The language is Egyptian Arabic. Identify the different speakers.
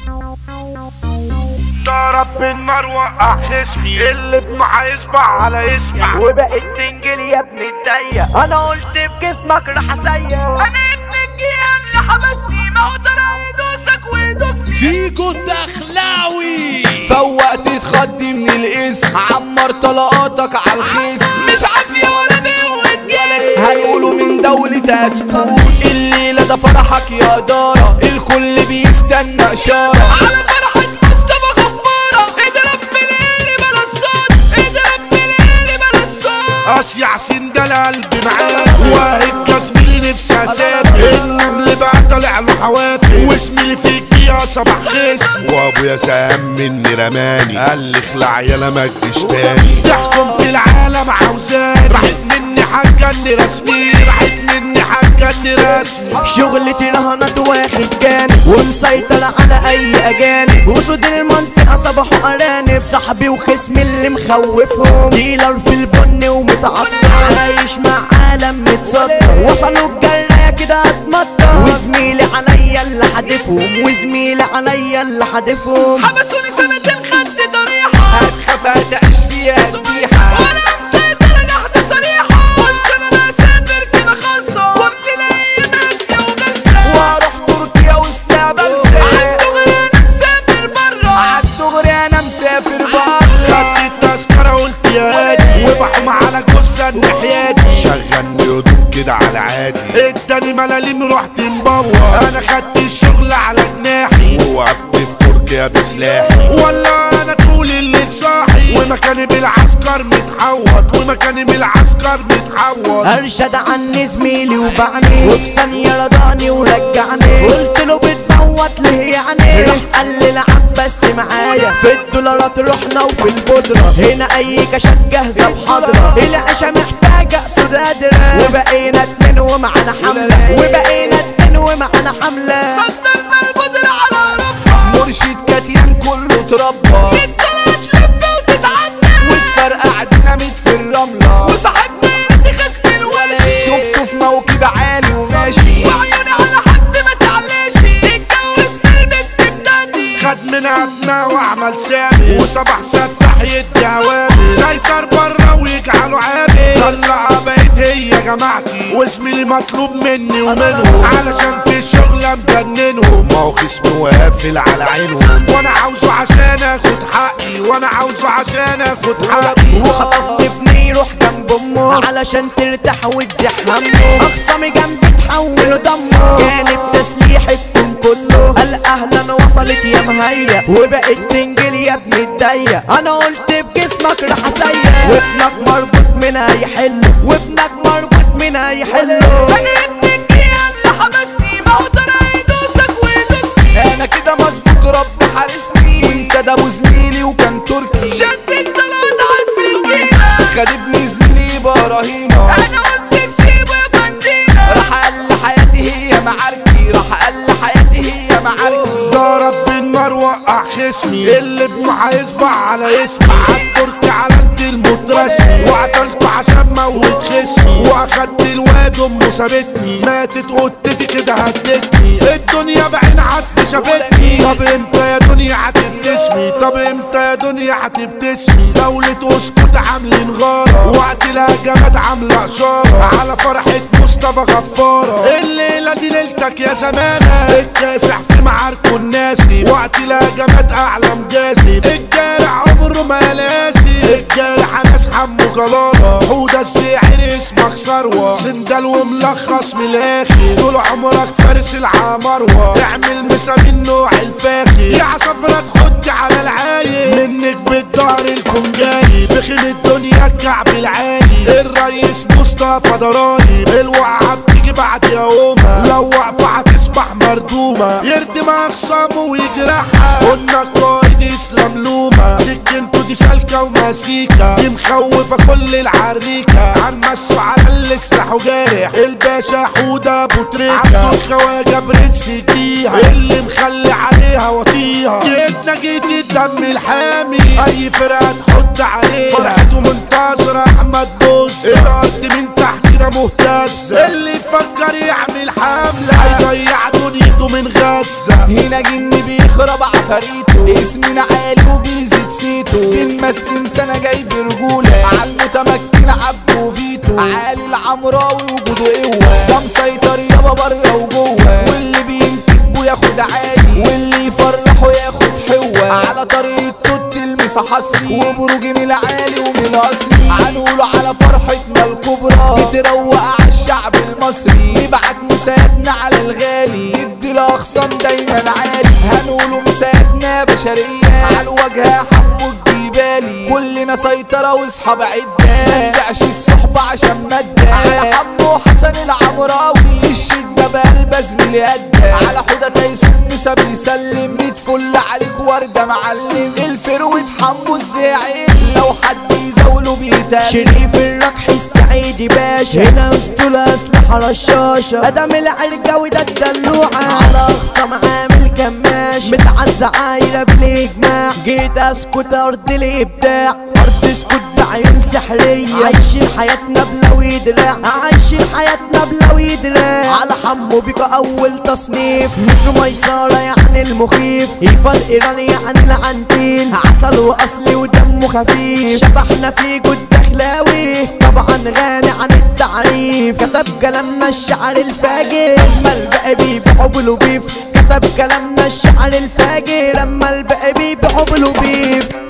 Speaker 1: ضرب بالنار وقع خصمي اللي ابنه هيصبح على اسمي
Speaker 2: وبقيت تنجل يا ابن الضيق انا قلت بجسمك راح اسيق انا ابن الجيل اللي حبسني ما هو ترى يدوسك ويدوسني
Speaker 3: فيجو الدخلاوي
Speaker 4: فوقت تخدي من الاسم عمر طلقاتك على الخصم
Speaker 2: مش عافية ولا بقوة جسم
Speaker 4: هنقوله من دولة اسكون الليلة ده فرحك يا دارة الكل بيستنى اشارة
Speaker 2: على فرحة مصطفى غفارة اضرب بالليل بلا الصوت اضرب بالليل بلا الصوت
Speaker 1: اصيع سن ده القلب معاه واهب كزميلي نفسي اسافر النمل بقى طالع له حوافر واسمي اللي فيك يا صباح خصم
Speaker 5: وابويا سام مني رماني قال لي اخلع يلا ما تجيش تاني
Speaker 1: تحكم بالعالم عاوزاني راحت مني حاجة رسمي راحت مني حاجة رسمي
Speaker 2: شغلتي رهنت واخد جانب ومسيطر على اي اجانب وسود المنطقة صباحوا ارانب صاحبي وخصمي اللي مخوفهم ديلر في البن ومتعطر عايش مع عالم متصدر وصلوا الجراية كده هتمطر وزميلي عليا اللي حدفهم وزميلي عليا اللي حدفهم حبسوني سنتين خدت ضريحة
Speaker 4: هتخاف هتعيش فيها فتيحة
Speaker 2: وانا مسافر رجعت صريحة قلت انا مسافر كده خالصة وابن ليا ناسية وجلسة
Speaker 4: واروح تركيا واستقبل
Speaker 2: عالدغري انا مسافر برا
Speaker 4: عالدغري انا مسافر بره
Speaker 1: خدت التذكرة قلت يا هادي وبحوم على جثة النحياتي
Speaker 5: شغلني هدوم كده على عادي
Speaker 1: اداني ملاليم رحت مبور انا خدت الشغل على جناحي
Speaker 5: ووقفت في تركيا بسلاحي
Speaker 1: ولا انا طول الليل صاحي ومكاني بالعسكر متحوط ومكاني بالعسكر متحوط
Speaker 2: ارشد عني زميلي وبعني وفي ثانية رضاني ورجعني قلت له بتموت ليه يعني راح قال لي العب بس معايا في الدولارات رحنا وفي البودرة هنا اي كشات جاهزة بحضرة العشا محتاجة اسود قادرة وبقينا اتنين ومعانا حملة وبقينا اتنين ومعانا حملة صدرنا البودرة على اوروبا
Speaker 4: مرشد كاتيان كله اتربى
Speaker 2: التلات لفة وتتعدى
Speaker 4: وتفرقع ديناميت في الرملة
Speaker 2: وصاحبنا يرد خصم الولد
Speaker 4: شفته في موكب عالي وماشي
Speaker 2: وعيوني على حد ما تعلاش اتجوز من البنت بتاعتي
Speaker 1: خد من ابنا وعمل سامي وصباح سفاح يدي هوامي سيطر بره ويجعله عامي طلع بقيت هي جماعتي وزميلي مطلوب مني ومنهم علشان في الشغل مجننهم
Speaker 5: ما هو خصمي وقافل على عينهم
Speaker 1: وانا عاوزه عشان اخد حقي وانا عاوزه عشان اخد حقي
Speaker 2: وخطفت ابني يروح جنب امه علشان ترتاح وتزيح همه اخصامي جنبي تحوله دمه كانت تسليحتهم كله قال اهلا وصلت يا مهيا وبقت تنجل يا ابن الضيق انا قلت بجسمك راح اسيق وابنك مربوط منها يحله وابنك مربوط منها يحله انا ابن الجيل اللي حبسني ما هو ترى يدوسك ويدوسني
Speaker 4: انا كده مظبوط رب حارسني وانت ده ابو زميلي وكان تركي
Speaker 2: شد الطلعت عالسكينة
Speaker 4: خد ابني زميلي براهينة
Speaker 2: انا قلت تسيبه يا فندينا
Speaker 4: راح قال لي حياتي هي معاركي راح قال لي حياتي هي معاركي
Speaker 1: ضرب بالنار وقع خصمي اللي ابنه هيصبح على اسمي عالتركي علامتي الموت رسمي وعطلته عشان موت خصمي واخدت الواد امه سابتني ماتت قطتي كده هدتني الدنيا بعين عطف شافتني طب امتى يا دنيا هتبتسمي طب امتى يا دنيا هتبتسمي دولة اسكت عاملين غارة وقت الهجمات عاملة اشارة على فرحة مصطفى غفارة الليلة دي ليلتك يا زمانة الكاسح في معاركه الناسي وقت الهجمات اعلى مجازي الجارح عمره ما لاسي الجارح ناس حمو جلالة حودة السعر اسمك ثروة سندال وملخص من الاخر طول عمرك فارس العمروة اعمل مسا من نوع الفاخر يا عصفرة تخد على العايل منك بالظهر الكونجاني بخيم الدنيا الكعب العالي الرئيس مصطفى ضراني الوقعة بتيجي بعد يومها لو وقفة هتصبح مردومة يردم اخصامه ويجرحها قلنا قائد اسلام لومة سكنته دي سالكة ومسيكة دي مخوفة كل العريكة هنمسوا على اللي سلاحه جارح الباشا حودة ابو تريكة عنده الخواجة بريد سكيها اللي مخلي عليها وطيها جيتنا جيت الدم الحامي اي فرقة تحط عليها فرقته منتصرة احمد بوز الارض من تحتنا مهتز اللي يفكر يعمل حملة هيضيع دنيته من غزة
Speaker 4: هنا جني بيخرج بكرة بعفاريته اسمنا عالي وبيزيد سيتو بنمسم سنة جايب رجولة عالمتمكن عبده فيتو عالي العمراوي وجوده قوة ده مسيطر يابا بره وجوه واللي بينتج وياخد عالي واللي يفرحه ياخد حوة على طريق توت المسا حصري وبروج من العالي ومن الاصلي هنقوله على فرحتنا الكبرى بتروق على الشعب المصري نبعت مساعدنا على الغالي ندي الاخصام دايما عالي هنقوله مساعدنا بشرية على الواجهة حمو الجبالي كلنا سيطرة واصحاب عدة منبيعش الصحبة عشان مادة على حمو حسن العمراوي في الشدة بقلب زميلي قدة على حدى تيسون نسا بيسلم ميت فل عليك وردة معلم الفروة حمو الزعيم لو حد يزاوله بيتقل
Speaker 2: شريف الركح السعيدي باشا هنا اسطول اسلحة رشاشة ادم العرقة وده الدلوعة على اقصى عامل كماش مسعى الزعايرة بالاجماع جيت اسكت ارض الابداع ارض اسكت بعين سحرية عايشين حياتنا بلوي دراع عايشين حياتنا بلوي دراع على حمو بيكا اول تصنيف مصر ميسارة يعني المخيف يفضل ايراني يعني العنتين عسل واصلي ودمه خفيف شبحنا في جد دخلاوي طبعا غني عن التعريف كتب كلامنا الشعر الفاجر لما الباقي بيبيعوا بلو بيف كتب كلامنا الشعر الفاجر لما الباقي بيبيعوا بلو بيف